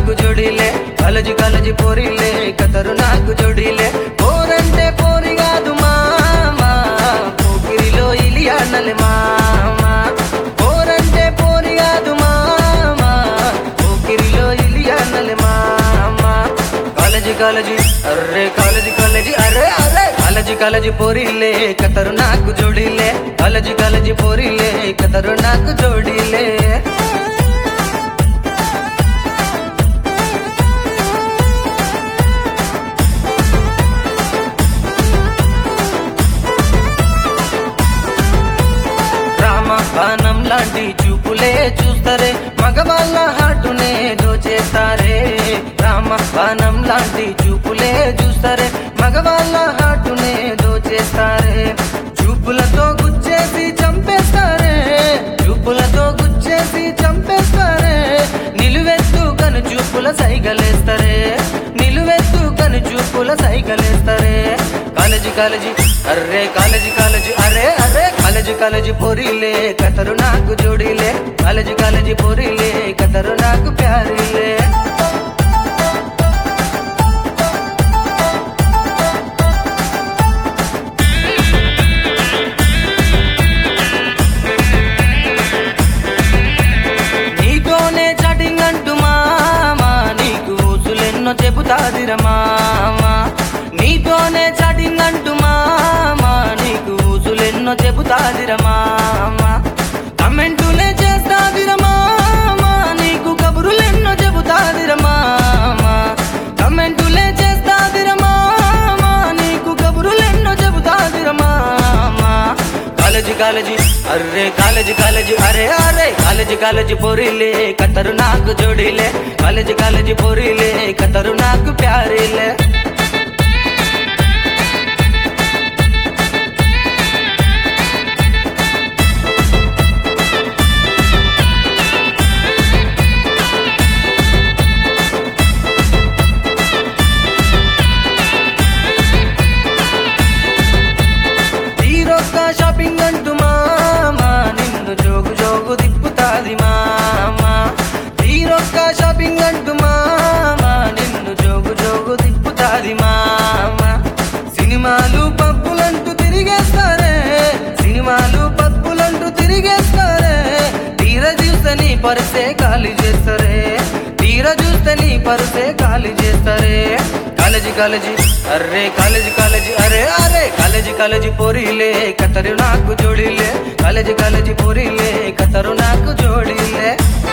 నాకు జోడిలే college college పోరిలే కతరు నాకు జోడిలే పోరంటే పోరి కాదు మామా పోకిరిలో ఇలియానలే మామా పోరంటే పోరి కాదు మామా పోకిరిలో ఇలియానలే మామా కాలేజీ కాలేజీ అర్రే కాలేజీ కాలేజీ అరే అరే కాలేజీ కాలేజీ పోరిలే కతరు నాకు జోడిలే కాలేజీ కాలేజీ పోరిలే కతరు నాకు జోడిలే రామ బాణం లాంటి చూపులే చూస్తారే మగవాళ్ళ హాటునే దోచేస్తారే రామ బాణం లాంటి చూపులే చూస్తారే మగవాళ్ళ హాటునే దోచేస్తారే చూపులతో గుచ్చేసి చంపేస్తారే చూపులతో గుచ్చేసి చంపేస్తారే నిలువెత్తు కను చూపుల సైగలేస్తారే నిలువెత్తు కను చూపుల సైగలేస్తారే కాలేజీ కాలేజీ అర్రే కాలేజీ కాలేజీ అరే అరే కాలేజీ కాలేజీ పోరిలే కతరు నాకు జోడిలే కాలేజీ కాలేజీ పోరిలే కతరు నాకు ప్యారిలే నీతోనే చాటింగ్ అంటూ మామా నీకు ఊసులెన్నో చెబుతాదిర మామా నీతోనే చాటింగ్ అంటూ మామా నీకు ఊసులెన్నో చెబుతాదిర మామా కమెంటులే చేస్తాదిర మామా నీకు కబురులెన్నో చెబుతాదిర మామా కమెంటులే చేస్తాదిర మామా నీకు కబురులెన్నో చెబుతాదిర మామా కాలేజీ కాలేజీ అర్రే కాలేజీ కాలేజీ అరే అరే కాలేజీ కాలేజీ పోరిలే కతరు నాకు జోడిలే కాలేజీ కాలేజీ పోరిలే కతరు నాకు ప్యారిలే తీరొక్క షాపింగ్ అంటూ మామా నిన్ను జోగు జోగు తిప్పుతాది మామా తీరొక్క షాపింగ్ అంటూ మామా నిన్ను జోగు జోగు తిప్పుతాది మామా సినిమాలు పబ్బులంటూ తిరిగేస్తారే సినిమాలు పబ్బులంటూ తిరిగేస్తారే తీర చూస్తే నీ పరిసే ఖాళీ చేస్తారే తీర చూస్తే నీ పరిసే ఖాళీ చేస్తారే కాలేజీ కాలేజీ అర్రే కాలేజీ కాలేజీ అరే అరే కాలేజీ కాలేజీ పోరిలే కతరు నాకు జోడిలే కాలేజీ కాలేజీ పోరిలే కతరు నాకు జోడిలే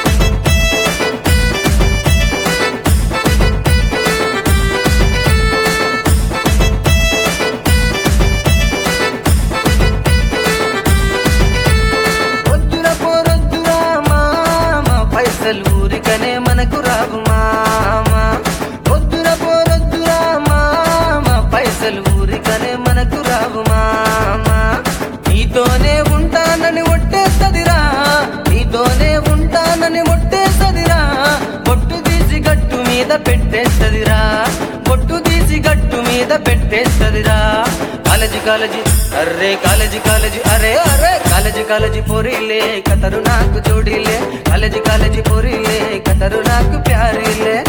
వద్దురా పోరొద్దురా మామ పైసలు ఊరికనే మనకు రావు మామ వద్దురా పోరొద్దురా మామ పైసలు ఊరికనే మనకు రావు మామ నీతోనే ఉంటానని ఒట్టేస్తదిరా నీతోనే ఉంటానని ఒట్టేస్తదిరా పొట్టు తీసి గట్టు మీద పెట్టేస్తదిరా పొట్టు తీసి గట్టు మీద పెట్టేస్తదిరా కాలేజీ కాలేజీ అర్రే కాలేజీ కాలేజీ అరే అరే కాలేజీ కాలేజీ పోరిలే కతరు నాకు జోడిలే కాలేజీ కాలేజీ పోరిలే కతరు నాకు ప్యారిలే